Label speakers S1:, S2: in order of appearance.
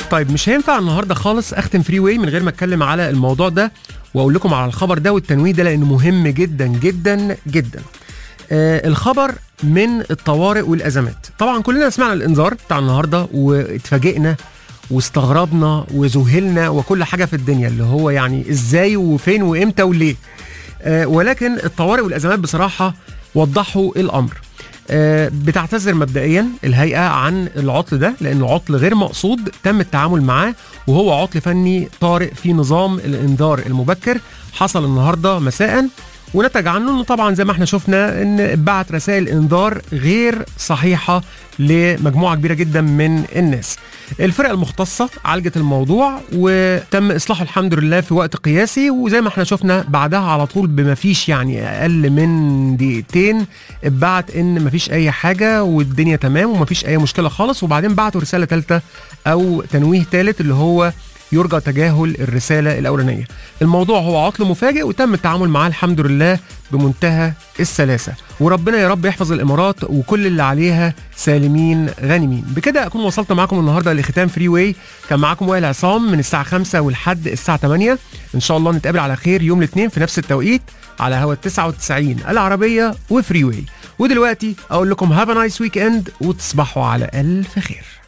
S1: طيب مش هينفع النهارده خالص اختم فري واي من غير ما اتكلم على الموضوع ده واقول لكم على الخبر ده والتنويه ده لانه مهم جدا جدا جدا آه الخبر من الطوارئ والازمات طبعا كلنا سمعنا الانذار بتاع النهارده واتفاجئنا واستغربنا وذهلنا وكل حاجه في الدنيا اللي هو يعني ازاي وفين وامتى وليه آه ولكن الطوارئ والازمات بصراحه وضحوا الامر آه، بتعتذر مبدئيا الهيئه عن العطل ده لانه عطل غير مقصود تم التعامل معاه وهو عطل فني طارئ في نظام الانذار المبكر حصل النهارده مساء ونتج عنه انه طبعا زي ما احنا شفنا ان بعت رسائل انذار غير صحيحه لمجموعه كبيره جدا من الناس. الفرقه المختصه عالجت الموضوع وتم اصلاحه الحمد لله في وقت قياسي وزي ما احنا شفنا بعدها على طول بما فيش يعني اقل من دقيقتين اتبعت ان مفيش اي حاجه والدنيا تمام ومفيش اي مشكله خالص وبعدين بعتوا رساله ثالثه او تنويه ثالث اللي هو يرجى تجاهل الرسالة الأولانية الموضوع هو عطل مفاجئ وتم التعامل معاه الحمد لله بمنتهى السلاسة وربنا يا رب يحفظ الإمارات وكل اللي عليها سالمين غانمين بكده أكون وصلت معاكم النهاردة لختام فري واي كان معاكم وائل عصام من الساعة 5 ولحد الساعة 8 إن شاء الله نتقابل على خير يوم الاثنين في نفس التوقيت على هوا 99 العربية وفري واي ودلوقتي أقول لكم هاف نايس ويك اند وتصبحوا على ألف خير